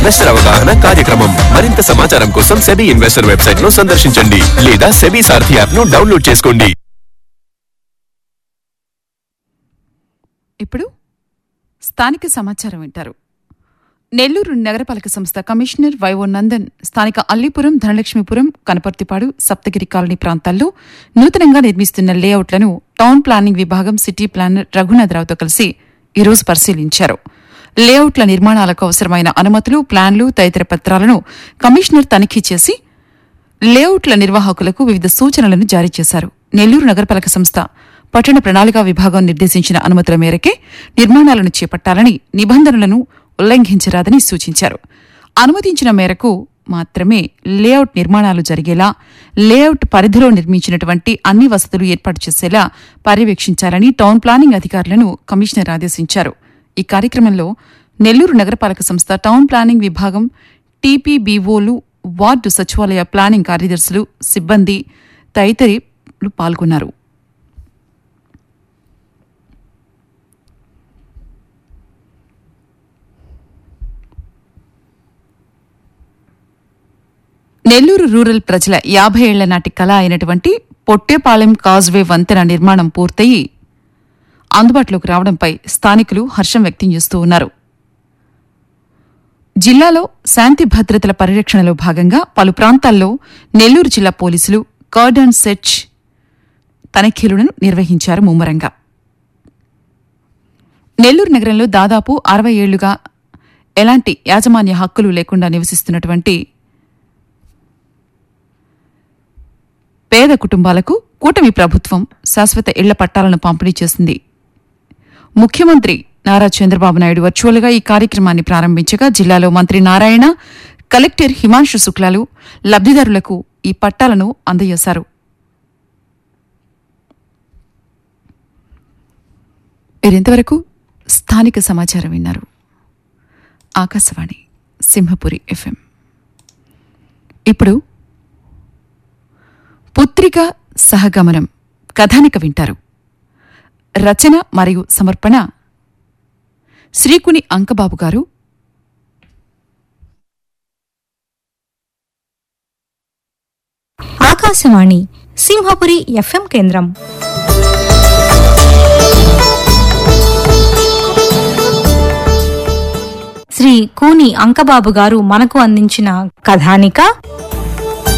investor అవగాహన కార్యక్రమం మరింత సమాచారం కోసం సెబీ ఇన్వెస్టర్ వెబ్సైట్ ను సందర్శించండి లేదా సెబీ సారథి యాప్ ను డౌన్లోడ్ చేసుకోండి ఇప్పుడు స్థానిక సమాచారం వింటారు నెల్లూరు నగరపాలక సంస్థ కమిషనర్ వైవో నందన్ స్థానిక అల్లీపురం ధనలక్ష్మీపురం కనపర్తిపాడు సప్తగిరి కాలనీ ప్రాంతాల్లో నూతనంగా నిర్మిస్తున్న లేఅవుట్లను టౌన్ ప్లానింగ్ విభాగం సిటీ ప్లానర్ రఘునాథరావుతో కలిసి ఈరోజు పరిశీలించారు లేఅవుట్ల నిర్మాణాలకు అవసరమైన అనుమతులు ప్లాన్లు తదితర పత్రాలను కమిషనర్ తనిఖీ చేసి లేఅవుట్ల నిర్వాహకులకు వివిధ సూచనలను జారీ చేశారు నెల్లూరు నగరపాలక సంస్థ పట్టణ ప్రణాళికా విభాగం నిర్దేశించిన అనుమతుల మేరకే నిర్మాణాలను చేపట్టాలని నిబంధనలను ఉల్లంఘించరాదని సూచించారు అనుమతించిన మేరకు మాత్రమే లేఅవుట్ నిర్మాణాలు జరిగేలా లేఅవుట్ పరిధిలో నిర్మించినటువంటి అన్ని వసతులు ఏర్పాటు చేసేలా పర్యవేక్షించాలని టౌన్ ప్లానింగ్ అధికారులను కమిషనర్ ఆదేశించారు ఈ కార్యక్రమంలో నెల్లూరు నగరపాలక సంస్థ టౌన్ ప్లానింగ్ విభాగం టీపీబీఓలు వార్డు సచివాలయ ప్లానింగ్ కార్యదర్శులు సిబ్బంది తదితరులు పాల్గొన్నారు నెల్లూరు రూరల్ ప్రజల యాభై ఏళ్ల నాటి కళ అయినటువంటి పొట్టేపాలెం కాజ్వే వంతెన నిర్మాణం పూర్తయి అందుబాటులోకి రావడంపై స్థానికులు హర్షం వ్యక్తం చేస్తూ ఉన్నారు జిల్లాలో శాంతి భద్రతల పరిరక్షణలో భాగంగా పలు ప్రాంతాల్లో నెల్లూరు జిల్లా పోలీసులు కార్డన్ సెర్చ్ తనిఖీలను నిర్వహించారు ముమ్మరంగా నెల్లూరు నగరంలో దాదాపు అరవై ఏళ్లుగా ఎలాంటి యాజమాన్య హక్కులు లేకుండా నివసిస్తున్నటువంటి పేద కుటుంబాలకు కూటమి ప్రభుత్వం శాశ్వత ఇళ్ల పట్టాలను పంపిణీ చేసింది ముఖ్యమంత్రి నారా చంద్రబాబు నాయుడు వర్చువల్గా ఈ కార్యక్రమాన్ని ప్రారంభించగా జిల్లాలో మంత్రి నారాయణ కలెక్టర్ హిమాంశు శుక్లాలు లబ్దిదారులకు ఈ పట్టాలను అందజేశారు మీరింతవరకు స్థానిక సమాచారం విన్నారు ఆకాశవాణి సింహపురి ఎఫ్ఎం ఇప్పుడు పుత్రిక సహగమనం కథానిక వింటారు రచన మరియు సమర్పణ శ్రీకుని అంకబాబు గారు ఆకాశవాణి సింహపురి ఎఫ్ఎం కేంద్రం శ్రీ కూని అంకబాబు గారు మనకు అందించిన కథానిక